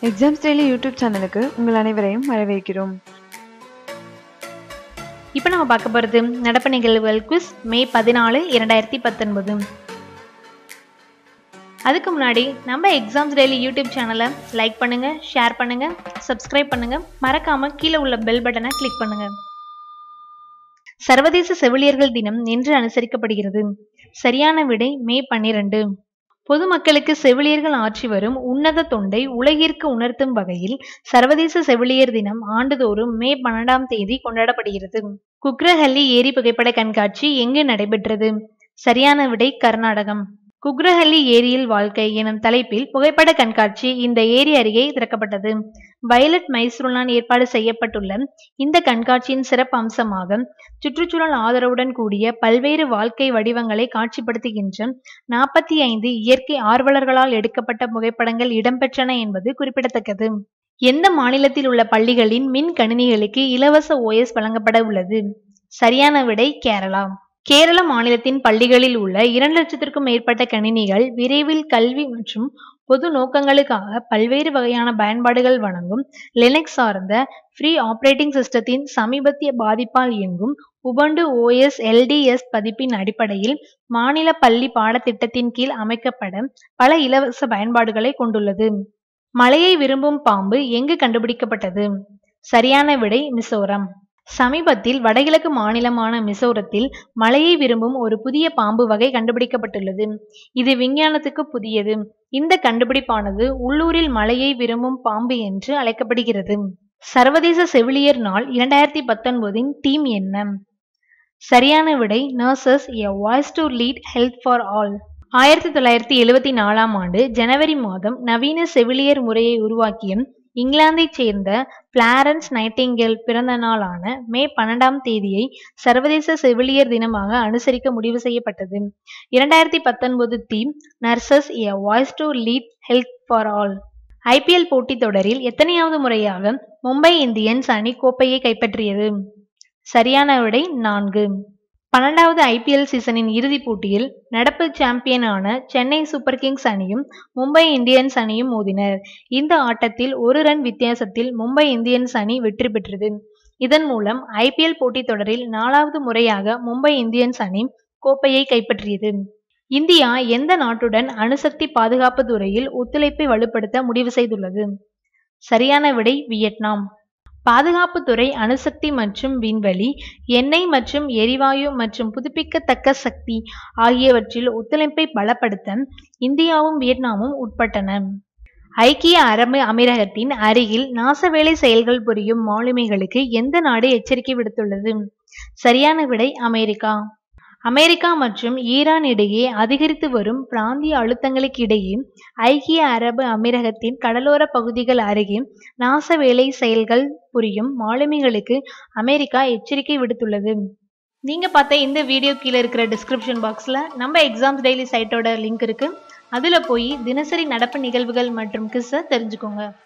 exams daily YouTube சேனலுக்கு உங்கள் அனைவரையும் வரவேற்கிறோம் இப்போ நம்ம பார்க்க போகிறது நடப்பு நிகழ்வுகள் குவிஸ் மே பதினாலு இரண்டாயிரத்தி பத்தொன்பது அதுக்கு முன்னாடி நம்ம எக்ஸாம்ஸ் டெய்லி யூடியூப் சேனலை லைக் பண்ணுங்க ஷேர் பண்ணுங்க சப்ஸ்கிரைப் பண்ணுங்க மறக்காம கீழே உள்ள பெல் பட்டனை கிளிக் பண்ணுங்க சர்வதேச செவிலியர்கள் தினம் இன்று அனுசரிக்கப்படுகிறது சரியான விடை மே பன்னிரண்டு பொதுமக்களுக்கு செவிலியர்கள் ஆற்றி வரும் உன்னத தொண்டை உலகிற்கு உணர்த்தும் வகையில் சர்வதேச செவிலியர் தினம் ஆண்டுதோறும் மே பன்னெண்டாம் தேதி கொண்டாடப்படுகிறது குக்ரஹல்லி ஏரி புகைப்பட கண்காட்சி எங்கு நடைபெற்றது சரியான விடை கர்நாடகம் குக்ரஹல்லி ஏரியில் வாழ்க்கை எனும் தலைப்பில் புகைப்பட கண்காட்சி இந்த ஏரி அருகே திறக்கப்பட்டது வயலட் மைசூருலான் ஏற்பாடு செய்யப்பட்டுள்ள இந்த கண்காட்சியின் சிறப்பு அம்சமாக சுற்றுச்சூழல் ஆதரவுடன் கூடிய பல்வேறு வாழ்க்கை வடிவங்களை காட்சிப்படுத்துகின்ற நாற்பத்தி ஐந்து இயற்கை ஆர்வலர்களால் எடுக்கப்பட்ட புகைப்படங்கள் இடம்பெற்றன என்பது குறிப்பிடத்தக்கது எந்த மாநிலத்தில் உள்ள பள்ளிகளின் மின் கணினிகளுக்கு இலவச ஓஎஸ் வழங்கப்பட உள்ளது சரியான விடை கேரளா கேரள மாநிலத்தின் பள்ளிகளில் உள்ள இரண்டு லட்சத்திற்கும் மேற்பட்ட கணினிகள் விரைவில் கல்வி மற்றும் பொது நோக்கங்களுக்காக பல்வேறு வகையான பயன்பாடுகள் வழங்கும் லினக்ஸ் சார்ந்த ஃப்ரீ ஆப்ரேட்டிங் சிஸ்டத்தின் சமீபத்திய பாதிப்பால் இயங்கும் உபண்டு ஓஎஸ் எல்டிஎஸ் பதிப்பின் அடிப்படையில் மாநில பள்ளி பாடத்திட்டத்தின் கீழ் அமைக்கப்பட பல இலவச பயன்பாடுகளை கொண்டுள்ளது மலையை விரும்பும் பாம்பு எங்கு கண்டுபிடிக்கப்பட்டது சரியான விடை மிசோரம் சமீபத்தில் வடகிழக்கு மாநிலமான மிசோரத்தில் மலையை விரும்பும் ஒரு புதிய பாம்பு வகை கண்டுபிடிக்கப்பட்டுள்ளது இது விஞ்ஞானத்துக்கு புதியது இந்த கண்டுபிடிப்பானது உள்ளூரில் மலையை விரும்பும் பாம்பு என்று அழைக்கப்படுகிறது சர்வதேச செவிலியர் நாள் இரண்டாயிரத்தி பத்தொன்பதின் டீம் என்ன சரியான விடை nurses a voice to lead health for all ஆயிரத்தி தொள்ளாயிரத்தி எழுவத்தி நாலாம் ஆண்டு ஜனவரி மாதம் நவீன செவிலியர் முறையை உருவாக்கிய இங்கிலாந்தைச் சேர்ந்த பிளாரன்ஸ் நைட்டிங்கேல் பிறந்த நாளான மே பன்னெண்டாம் தேதியை சர்வதேச செவிலியர் தினமாக அனுசரிக்க முடிவு செய்யப்பட்டது இரண்டாயிரத்தி பத்தொன்பது theme nurses a voice to lead health for all IPL போட்டித் தொடரில் எத்தனையாவது முறையாக மும்பை இந்தியன்ஸ் அணி கோப்பையை கைப்பற்றியது சரியான விடை நான்கு பன்னெண்டாவது ஐபிஎல் சீசனின் இறுதிப் போட்டியில் நடப்பு சாம்பியனான சென்னை சூப்பர் கிங்ஸ் அணியும் மும்பை இந்தியன்ஸ் அணியும் மோதினர் இந்த ஆட்டத்தில் ஒரு ரன் வித்தியாசத்தில் மும்பை இந்தியன்ஸ் அணி வெற்றி பெற்றது இதன் மூலம் ஐபிஎல் போட்டித் தொடரில் நாலாவது முறையாக மும்பை இந்தியன்ஸ் அணி கோப்பையை கைப்பற்றியது இந்தியா எந்த நாட்டுடன் அணுசக்தி பாதுகாப்பு துறையில் ஒத்துழைப்பை வலுப்படுத்த முடிவு செய்துள்ளது சரியான விடை வியட்நாம் பாதுகாப்புத்துறை அணுசக்தி மற்றும் விண்வெளி எண்ணெய் மற்றும் எரிவாயு மற்றும் புதுப்பிக்கத்தக்க சக்தி ஆகியவற்றில் ஒத்துழைப்பை பலப்படுத்த இந்தியாவும் வியட்நாமும் உட்பட்டன ஐக்கிய அரபு அமீரகத்தின் அருகில் நாசவேலை செயல்கள் புரியும் மாலுமிகளுக்கு எந்த நாடு எச்சரிக்கை விடுத்துள்ளது சரியான விடை அமெரிக்கா அமெரிக்கா மற்றும் ஈரான் இடையே அதிகரித்து வரும் பிராந்திய அழுத்தங்களுக்கு இடையே ஐக்கிய அரபு அமீரகத்தின் கடலோர பகுதிகள் அருகே நாச வேலை செயல்கள் புரியும் மாலுமிகளுக்கு அமெரிக்கா எச்சரிக்கை விடுத்துள்ளது நீங்க பார்த்த இந்த வீடியோ கீழே இருக்கிற டிஸ்கிரிப்ஷன் பாக்ஸ்ல நம்ம எக்ஸாம்ஸ் டெய்லி சைட்டோட லிங்க் இருக்கு அதுல போய் தினசரி நடப்பு நிகழ்வுகள் மற்றும் கிஸ்ஸை தெரிஞ்சுக்கோங்க